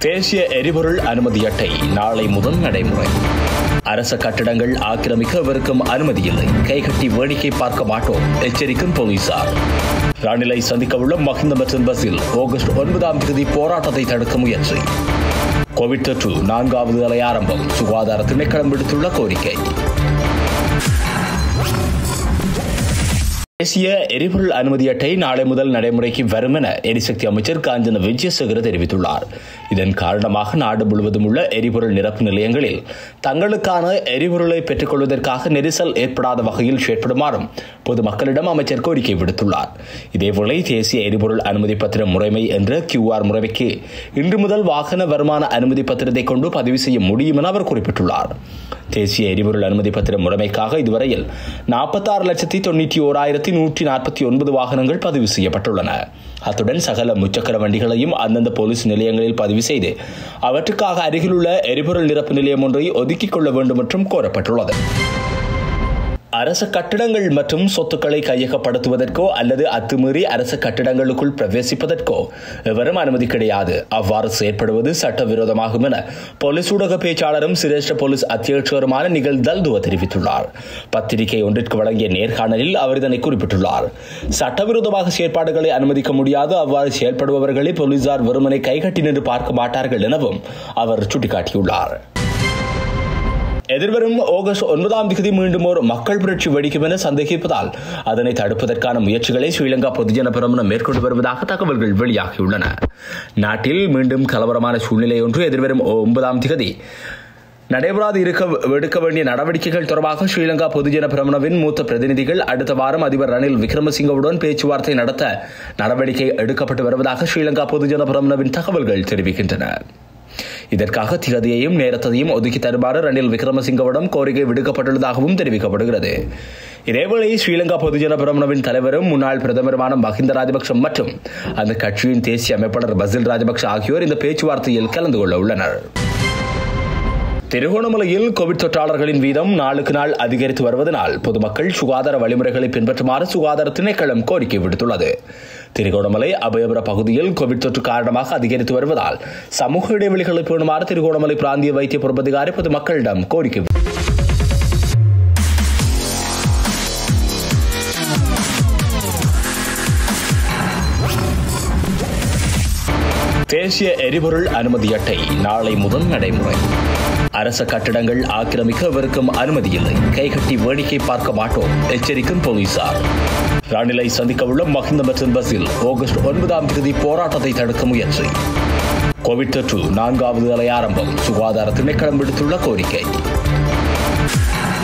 தேசிய எரிபொருள் அனுமதி அட்டை நாளை முதல் நடைமுறை அரச கட்டிடங்கள் ஆக்கிரமிக்கவிருக்கும் அனுமதி இல்லை கைகட்டி வேடிக்கை பார்க்க மாட்டோம் எச்சரிக்கும் போலீசார் ரணிலை சந்திக்கவுள்ள மஹிந்த மற்றும் பசில் ஆகஸ்ட் ஒன்பதாம் தேதி போராட்டத்தை தடுக்க முயற்சி கோவிட் தொற்று நான்காவது அலை ஆரம்பம் சுகாதார திணைக்களம் விடுத்துள்ள கோரிக்கை தேசிய எரிபொருள் அனுமதி அட்டை நாளை முதல் நடைமுறைக்கு வரும் என எரிசக்தி அமைச்சர் காஞ்சன விஜயசேகர தெரிவித்துள்ளார் இதன் காரணமாக நாடு முழுவதும் உள்ள எரிபொருள் நிரப்பு நிலையங்களில் தங்களுக்கான எரிபொருளை பெற்றுக் கொள்வதற்காக நெரிசல் ஏற்படாத வகையில் செயற்படுமாறும் பொதுமக்களிடம் அமைச்சர் கோரிக்கை விடுத்துள்ளார் இதேவேளை தேசிய எரிபொருள் அனுமதி பத்திர முறைமை என்ற கியூஆர் முறைமைக்கு இன்று முதல் வாகன வருமான அனுமதி பத்திரத்தை கொண்டு பதிவு செய்ய முடியும் என அவர் குறிப்பிட்டுள்ளார் தேசிய எரிபொருள் அனுமதி பத்திர முறைமைக்காக இதுவரையில் நாற்பத்தாறு லட்சத்தி தொண்ணூற்றி ஓராயிரத்தி நூற்றி நாற்பத்தி ஒன்பது வாகனங்கள் பதிவு செய்யப்பட்டுள்ளன அத்துடன் சகல முச்சக்கர வண்டிகளையும் அந்தந்த போலீஸ் நிலையங்களில் பதிவு செய்து அவற்றுக்காக அருகிலுள்ள எரிபொருள் நிரப்பு நிலையம் ஒன்றை ஒதுக்கிக் கொள்ள வேண்டும் என்றும் கோரப்பட்டுள்ளது அரச கட்டிடங்கள் மற்றும் சொத்துக்களை கையகப்படுத்துவதற்கோ அல்லது அத்துமீறி அரச கட்டிடங்களுக்குள் பிரவேசிப்பதற்கோ எவரும் அனுமதி கிடையாது அவ்வாறு செயற்படுவது சட்டவிரோதமாகும் என போலீஸ் ஊடக பேச்சாளரும் சிரேஷ்ட போலீஸ் அத்தியட்சருமான நிகழ் தல்துவ தெரிவித்துள்ளார் பத்திரிகை ஒன்றிற்கு வழங்கிய நேர்காணலில் அவர் இதனை குறிப்பிட்டுள்ளார் சட்டவிரோதமாக செயற்பாடுகளை அனுமதிக்க முடியாது அவ்வாறு செயல்படுபவர்களை போலீசார் வெறுமனை கைகட்டி நின்று பார்க்க மாட்டார்கள் எனவும் அவர் சுட்டிக்காட்டியுள்ளார் எதிர்வரும் ஆகஸ்ட் ஒன்பதாம் தேதி மீண்டும் ஒரு மக்கள் புரட்சி வெடிக்கும் என சந்தேகிப்பதால் அதனை தடுப்பதற்கான முயற்சிகளை ஸ்ரீலங்கா பொதுஜன பிரமணம் மேற்கொண்டு வருவதாக தகவல்கள் வெளியாகியுள்ளன நாட்டில் மீண்டும் கலவரமான சூழ்நிலை ஒன்று எதிர்வரும் ஒன்பதாம் தேதி நடைபெறாது இருக்க எடுக்க வேண்டிய நடவடிக்கைகள் தொடர்பாக ஸ்ரீலங்கா பொதுஜன பிரமணவின் மூத்த பிரதிநிதிகள் அடுத்த வாரம் அதிபர் ரணில் விக்ரமசிங்கவுடன் பேச்சுவார்த்தை நடத்த நடவடிக்கை எடுக்கப்பட்டு வருவதாக ஸ்ரீலங்கா பொதுஜன பிரமணவின் தகவல்கள் தெரிவிக்கின்றன இதற்காக திகதியையும் நேரத்தையும் ஒதுக்கி தருமாறு ரணில் விக்ரமசிங்கவிடம் கோரிக்கை விடுக்கப்பட்டுள்ளதாகவும் தெரிவிக்கப்படுகிறது இதேவேளை ஸ்ரீலங்கா பொதுஜன பிரமணவின் தலைவரும் முன்னாள் பிரதமருமான மஹிந்த ராஜபக்ஷ மற்றும் அந்த கட்சியின் தேசிய அமைப்பாளர் பசில் ராஜபக்ஷ ஆகியோர் இந்த பேச்சுவார்த்தையில் கலந்து கொள்ள உள்ளனர் திருகோணமலையில் கோவிட் தொற்றாளர்களின் வீதம் நாளுக்கு நாள் அதிகரித்து வருவதனால் பொதுமக்கள் சுகாதார வழிமுறைகளை பின்பற்றுமாறு சுகாதார திணைக்களம் கோரிக்கை விடுத்துள்ளது திருகோணமலை அபயபுர பகுதியில் கோவிட் தொற்று காரணமாக அதிகரித்து வருவதால் சமூக இடைவெளிகளை பேணுமாறு திருகோணமலை பிராந்திய வைத்திய பொறுப்பதிகாரி பொதுமக்களிடம் கோரிக்கை தேசிய எரிபொருள் அனுமதி அட்டை நாளை முதல் நடைமுறை அரச கட்டிடங்கள் ஆக்கிரமிக்கவிருக்கும் அனுமதி இல்லை கைகட்டி வேடிக்கை பார்க்க மாட்டோம் எச்சரிக்கும் போலீசார் ரணிலை சந்திக்கவுள்ள மஹிந்த மற்றும் பசில் ஆகஸ்ட் ஒன்பதாம் தேதி போராட்டத்தை தடுக்க முயற்சி கோவிட் தொற்று நான்காவது அலை ஆரம்பம் சுகாதார திணைக்களம் விடுத்துள்ள கோரிக்கை